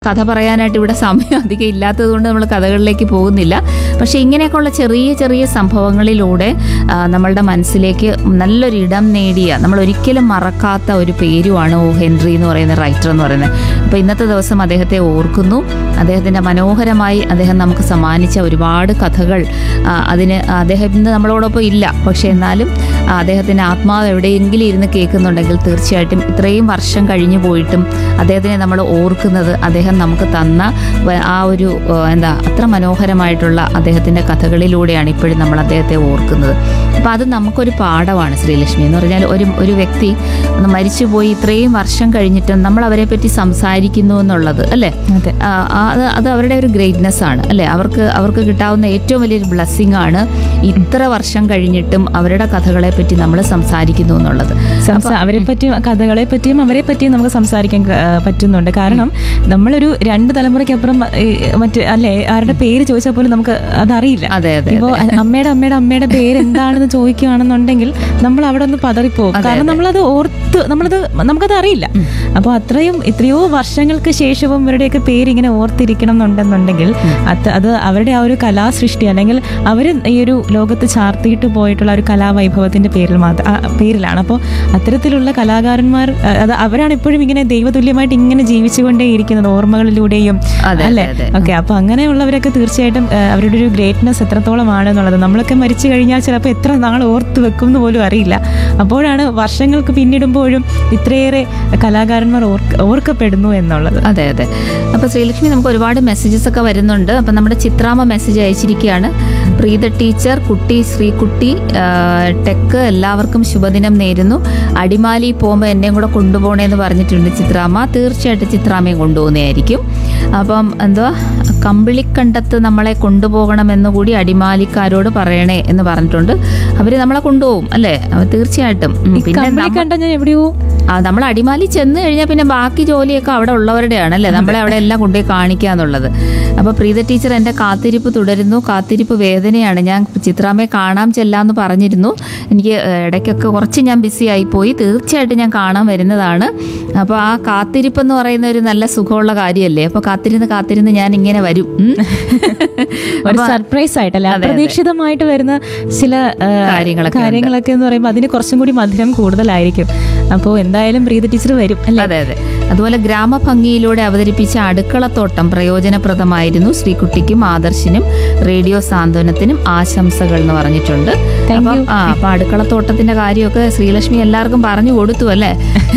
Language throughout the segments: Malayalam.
കഥ പറയാനായിട്ട് ഇവിടെ സമയം അധികം ഇല്ലാത്തത് കൊണ്ട് നമ്മൾ കഥകളിലേക്ക് പോകുന്നില്ല പക്ഷെ ഇങ്ങനെയൊക്കെയുള്ള ചെറിയ ചെറിയ സംഭവങ്ങളിലൂടെ ആ, നമ്മളുടെ മനസ്സിലേക്ക് നല്ലൊരു ഇടം നേടിയ നമ്മൾ ഒരിക്കലും മറക്കാത്ത ഒരു പേരുമാണ് ഓ ഹെൻറി എന്ന് പറയുന്ന റൈറ്റർ എന്ന് പറയുന്നത് അപ്പോൾ ഇന്നത്തെ ദിവസം അദ്ദേഹത്തെ ഓർക്കുന്നു അദ്ദേഹത്തിൻ്റെ മനോഹരമായി അദ്ദേഹം നമുക്ക് സമ്മാനിച്ച ഒരുപാട് കഥകൾ ആ, അതിന് അദ്ദേഹം ഇന്ന് നമ്മളോടൊപ്പം ഇല്ല പക്ഷെ എന്നാലും ആ, അദ്ദേഹത്തിൻ്റെ ആത്മാവ് എവിടെയെങ്കിലും ഇരുന്ന് കേൾക്കുന്നുണ്ടെങ്കിൽ തീർച്ചയായിട്ടും ഇത്രയും വർഷം കഴിഞ്ഞു പോയിട്ടും അദ്ദേഹത്തിനെ നമ്മൾ ഓർക്കുന്നത് അദ്ദേഹം നമുക്ക് തന്ന വ- ആ ഒരു ആ, എന്താ അത്ര മനോഹരമായിട്ടുള്ള അദ്ദേഹത്തിൻ്റെ കഥകളിലൂടെയാണ് ഇപ്പോഴും നമ്മൾ അദ്ദേഹത്തെ ഓർക്കുന്നത് അപ്പോൾ അത് നമുക്കൊരു പാഠമാണ് ശ്രീലക്ഷ്മി എന്ന് പറഞ്ഞാൽ ഒരു ഒരു വ്യക്തി ഒന്ന് മരിച്ചുപോയി ഇത്രയും വർഷം കഴിഞ്ഞിട്ടും നമ്മൾ അവരെ പറ്റി സംസാരിക്കുന്നു എന്നുള്ളത് അല്ലേ അതെ ആ, ആ, അത് അത് അവരുടെ ഒരു ഗ്രേറ്റ്നെസ് ആണ് അല്ലേ അവർക്ക് അവർക്ക് കിട്ടാവുന്ന ഏറ്റവും വലിയൊരു ബ്ലെസ്സിങ് ആണ് ഇത്ര വർഷം കഴിഞ്ഞിട്ടും അവരുടെ കഥകളെ പറ്റി നമ്മൾ സംസാരിക്കുന്നു എന്നുള്ളത് സംസാ അവരെ പറ്റിയും കഥകളെ പറ്റിയും അവരെ പറ്റിയും നമുക്ക് സംസാരിക്കാൻ ആ, പറ്റുന്നുണ്ട് കാരണം നമ്മളൊരു രണ്ട് തലമുറയ്ക്കപ്പുറം ഈ, മറ്റ് അല്ലേ ആരുടെ പേര് ചോദിച്ചാൽ പോലും നമുക്ക് അതറിയില്ല അതെ അതെ ഇപ്പോ അമ്മയുടെ അമ്മയുടെ അമ്മയുടെ പേര് എന്താണെന്ന് ചോദിക്കുകയാണെന്നുണ്ടെങ്കിൽ നമ്മൾ അവിടെ ഒന്ന് പതറിപ്പോകും കാരണം നമ്മളത് ഓർത്ത് നമ്മളത് നമുക്കത് അറിയില്ല അപ്പോൾ അത്രയും എത്രയോ വർഷങ്ങൾക്ക് ശേഷവും ഇവരുടെയൊക്കെ പേര് ഇങ്ങനെ ഓർത്തിരിക്കണം എന്നുണ്ടെന്നുണ്ടെങ്കിൽ അത് അത് അവരുടെ ആ ഒരു കലാസൃഷ്ടി അല്ലെങ്കിൽ അവർ ഈ ഒരു ലോകത്ത് ചാർത്തിയിട്ട് പോയിട്ടുള്ള ഒരു കലാവൈഭവത്തിന്റെ പേരിൽ മാത്രം ആ പേരിലാണ് അപ്പോൾ അത്തരത്തിലുള്ള കലാകാരന്മാർ ആ, അത് അവരാണ് ഇപ്പോഴും ഇങ്ങനെ ദൈവതുല്യമായിട്ട് ഇങ്ങനെ ജീവിച്ചുകൊണ്ടേ ഇരിക്കുന്നത് ഓർമ്മകളിലൂടെയും അതെ, അല്ലേ അതെ, ഓക്കെ അപ്പൊ അങ്ങനെയുള്ളവരൊക്കെ തീർച്ചയായിട്ടും ആ, അവരുടെ ഒരു ഗ്രേറ്റ്നെസ് എത്രത്തോളമാണ് എന്നുള്ളത് നമ്മളൊക്കെ മരിച്ചു കഴിഞ്ഞാൽ ചിലപ്പോൾ എത്ര നാൾ ഓർത്ത് വെക്കും എന്ന് പോലും അറിയില്ല അപ്പോഴാണ് വർഷങ്ങൾക്ക് പിന്നിടുമ്പോഴും ഇത്രയേറെ കലാകാരന്മാർ ഓർക്ക് ഓർക്കപ്പെടുന്നു എന്നുള്ളത് അതെ അതെ അപ്പോൾ ശ്രീലക്ഷ്മി നമുക്ക് ഒരുപാട് മെസ്സേജസ് ഒക്കെ വരുന്നുണ്ട് അപ്പം നമ്മുടെ ചിത്രാമ്മ മെസ്സേജ് അയച്ചിരിക്കുകയാണ് പ്രീത ടീച്ചർ കുട്ടി ശ്രീകുട്ടി ആ, ടെക്ക് എല്ലാവർക്കും ശുഭദിനം നേരുന്നു അടിമാലി പോകുമ്പോൾ എന്നെയും കൂടെ കൊണ്ടുപോകണേന്ന് പറഞ്ഞിട്ടുണ്ട് ചിത്രാമ്മ തീർച്ചയായിട്ടും ചിത്രാമ്മയെ കൊണ്ടുപോകുന്നതായിരിക്കും അപ്പം എന്തുവാ കമ്പിളിക്കണ്ടത്ത് നമ്മളെ കൊണ്ടുപോകണമെന്ന് കൂടി അടിമാലിക്കാരോട് പറയണേ എന്ന് പറഞ്ഞിട്ടുണ്ട് അവർ നമ്മളെ കൊണ്ടുപോകും അല്ലേ അപ്പോൾ തീർച്ചയായിട്ടും ഉം, പിന്നെ കമ്പിളി നമ്മ- കണ്ട ഞാൻ എവിടെയോ ആ നമ്മൾ അടിമാലി ചെന്ന് കഴിഞ്ഞാൽ പിന്നെ ബാക്കി ജോലിയൊക്കെ അവിടെ ഉള്ളവരുടെയാണ് അല്ലേ നമ്മളെ അവിടെ എല്ലാം കൊണ്ടുപോയി കാണിക്കുക എന്നുള്ളത് അപ്പോൾ പ്രീത ടീച്ചർ എൻ്റെ കാത്തിരിപ്പ് തുടരുന്നു കാത്തിരിപ്പ് വേദനയാണ് ഞാൻ ചിത്രാമ്മയെ കാണാൻ ചെല്ലാന്ന് പറഞ്ഞിരുന്നു എനിക്ക് ഏഹ്, ഇടയ്ക്കൊക്കെ കുറച്ച് ഞാൻ ബിസി ആയിപ്പോയി തീർച്ചയായിട്ടും ഞാൻ കാണാൻ വരുന്നതാണ് അപ്പോൾ ആ കാത്തിരിപ്പ് എന്ന് പറയുന്ന ഒരു നല്ല സുഖമുള്ള കാര്യമല്ലേ അപ്പോൾ കാത്തിരുന്ന് കാത്തിരുന്ന് ഞാൻ ഇങ്ങനെ വരും ഉം. ഒരു സർപ്രൈസ് ആയിട്ടല്ലേ അതെ, അതെ. അപ്രതീക്ഷിതമായിട്ട് വരുന്ന ചില ആ, കാര്യങ്ങളൊക്കെ ഉണ്ട്. കാര്യങ്ങളൊക്കെ എന്ന് പറയുമ്പോൾ അതിന് കുറച്ചും കൂടി മധുരം കൂടുതലായിരിക്കും അപ്പോൾ എന്തായാലും പ്രീത ടീച്ചർ വരും അല്ലേ അതെ അതെ അതുപോലെ ഗ്രാമഭംഗിയിലൂടെ അവതരിപ്പിച്ച അടുക്കളത്തോട്ടം പ്രയോജനപ്രദമായിരുന്നു ശ്രീകുട്ടിക്കും ആദർശിനും റേഡിയോ സാന്ത്വനത്തിനും ആശംസകൾ എന്ന് പറഞ്ഞിട്ടുണ്ട് Thank അപ്പം you. ആ അപ്പൊ അടുക്കളത്തോട്ടത്തിന്റെ കാര്യമൊക്കെ ശ്രീലക്ഷ്മി എല്ലാവർക്കും പറഞ്ഞു കൊടുത്തു അല്ലേ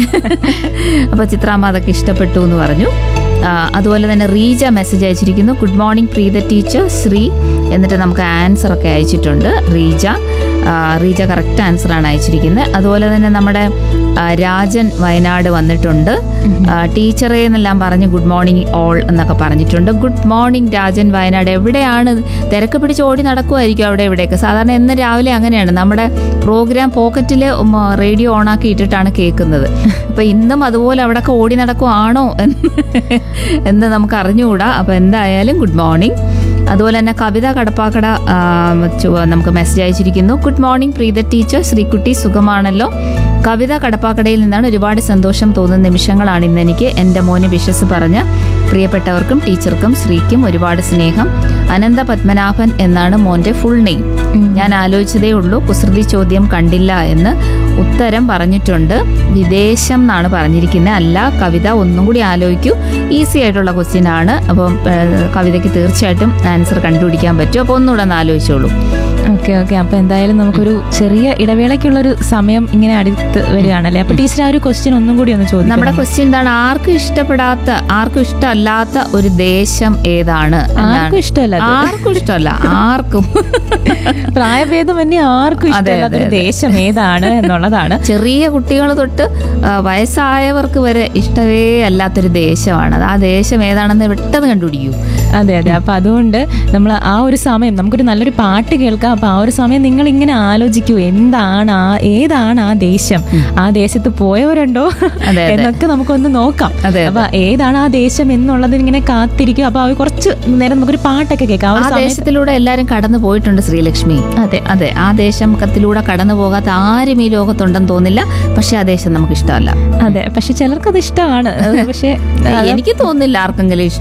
അപ്പൊ ചിത്രാമ്മ അതൊക്കെ ഇഷ്ടപ്പെട്ടു എന്ന് പറഞ്ഞു ആ, അതുപോലെ തന്നെ റീജ മെസ്സേജ് അയച്ചിരിക്കുന്നു good morning Preetha teacher Sree എന്നിട്ട് നമുക്ക് ആൻസർ ഒക്കെ അയച്ചിട്ടുണ്ട് റീജ ആ, റീജ കറക്റ്റ് ആൻസറാണ് അയച്ചിരിക്കുന്നത് അതുപോലെ തന്നെ നമ്മുടെ ആ, രാജൻ വയനാട് വന്നിട്ടുണ്ട് ആ, ടീച്ചറെ എന്നെല്ലാം പറഞ്ഞ് ഗുഡ് മോർണിംഗ് ഓൾ എന്നൊക്കെ പറഞ്ഞിട്ടുണ്ട് ഗുഡ് മോർണിംഗ് രാജൻ വയനാട് എവിടെയാണ് തിരക്ക് പിടിച്ച് ഓടി നടക്കുമായിരിക്കും അവിടെ എവിടെയൊക്കെ സാധാരണ എന്ന് രാവിലെ അങ്ങനെയാണ് നമ്മുടെ പ്രോഗ്രാം പോക്കറ്റിൽ റേഡിയോ ഓണാക്കി ഇട്ടിട്ടാണ് കേൾക്കുന്നത് അപ്പൊ ഇന്നും അതുപോലെ അവിടെയൊക്കെ ഓടി നടക്കുവാണോ എന്ന് എന്ന് നമുക്ക് അറിഞ്ഞുകൂടാ അപ്പൊ എന്തായാലും ഗുഡ് മോർണിംഗ് അതുപോലെ തന്നെ കവിത കടപ്പാക്കട ആ, ചു- നമുക്ക് മെസ്സേജ് അയച്ചിരിക്കുന്നു good morning Preetha teacher Sreekutty സുഖമാണല്ലോ കവിത കടപ്പാക്കടയിൽ നിന്നാണ് ഒരുപാട് സന്തോഷം തോന്നുന്ന നിമിഷങ്ങളാണ് ഇന്ന് എനിക്ക് എൻ്റെ മോന് വിശ്വസ് പറഞ്ഞ പ്രിയപ്പെട്ടവർക്കും ടീച്ചർക്കും ശ്രീക്കും ഒരുപാട് സ്നേഹം അനന്ത പത്മനാഭൻ എന്നാണ് മോൻ്റെ ഫുൾ നെയിം ഞാൻ ആലോചിച്ചതേ ഉള്ളൂ കുസൃതി ചോദ്യം കണ്ടില്ല എന്ന് ഉത്തരം പറഞ്ഞിട്ടുണ്ട് വിദേശം എന്നാണ് പറഞ്ഞിരിക്കുന്നത് അല്ല കവിത ഒന്നും കൂടി ആലോചിക്കൂ ഈസി ആയിട്ടുള്ള ക്വസ്റ്റ്യൻ ആണ് അപ്പം ഏഹ്, കവിതയ്ക്ക് തീർച്ചയായിട്ടും ആൻസർ കണ്ടുപിടിക്കാൻ പറ്റും അപ്പോൾ ഒന്നുകൂടെ ഒന്ന് ആലോചിച്ചോളൂ ഓക്കെ ഓക്കെ അപ്പൊ എന്തായാലും നമുക്കൊരു ചെറിയ ഇടവേളയ്ക്കുള്ളൊരു സമയം ഇങ്ങനെ അടുത്ത് വരികയാണല്ലേ അപ്പൊ ടീച്ചർ ആ ഒരു ക്വസ്റ്റ്യൻ ഒന്നും കൂടി ഒന്ന് ചോദിക്കും നമ്മുടെ ക്വസ്റ്റ്യൻ എന്താണ് ആർക്കും ഇഷ്ടപ്പെടാത്ത ആർക്കും ഇഷ്ടമല്ലാത്ത ഒരു ദേശം ഏതാണ് എന്നാണ്. ആർക്കും ഇഷ്ടമല്ല അത്. ആർക്കും ഇഷ്ടമല്ല ആർക്കും പ്രായഭേദമന്യേ ആർക്കും അതെ, ഇഷ്ടമല്ലാത്ത ഒരു അതെ, അതെ. ദേശം ഏതാണ് എന്നുള്ളതാണ് ചെറിയ കുട്ടികൾ തൊട്ട് ആ, വയസ്സായവർക്ക് വരെ ഇഷ്ടമേ അല്ലാത്തൊരു ദേശമാണ് അത് ആ ദേശം ഏതാണെന്ന് പെട്ടെന്ന് കണ്ടുപിടിക്കൂ അതെ അതെ അപ്പൊ അതുകൊണ്ട് നമ്മൾ ആ ഒരു സമയം നമുക്കൊരു നല്ലൊരു പാട്ട് കേൾക്കാം അപ്പൊ ആ ഒരു സമയം നിങ്ങൾ ഇങ്ങനെ ആലോചിക്കൂ എന്താണ് ആ ഏതാണ് ആ ദേശം ആ ദേശത്ത് പോയവരുണ്ടോ അതെ. എന്നൊക്കെ നമുക്കൊന്ന് നോക്കാം അതെ, അതെ. അപ്പൊ ഏതാണ് ആ ദേശം എന്നുള്ളത് ഇങ്ങനെ കാത്തിരിക്കും അപ്പൊ ആ ഒരു കുറച്ച് നേരം നമുക്കൊരു പാട്ടൊക്കെ കേൾക്കാം ആ ആ ഒരു സമയത്ത് ദേശത്തിലൂടെ എല്ലാരും കടന്നു പോയിട്ടുണ്ട് ശ്രീലക്ഷ്മി അതെ അതെ ആ ദേശം കത്തിലൂടെ കടന്നു പോകാത്ത ആരും ഈ ലോകത്തുണ്ടെന്ന് തോന്നില്ല പക്ഷെ ആ ദേശം നമുക്ക് ഇഷ്ടമല്ല അതെ പക്ഷെ ചിലർക്ക് അത് ഇഷ്ടമാണ് പക്ഷെ എനിക്ക് തോന്നുന്നില്ല ആർക്കെങ്കിലും ഇഷ്ടം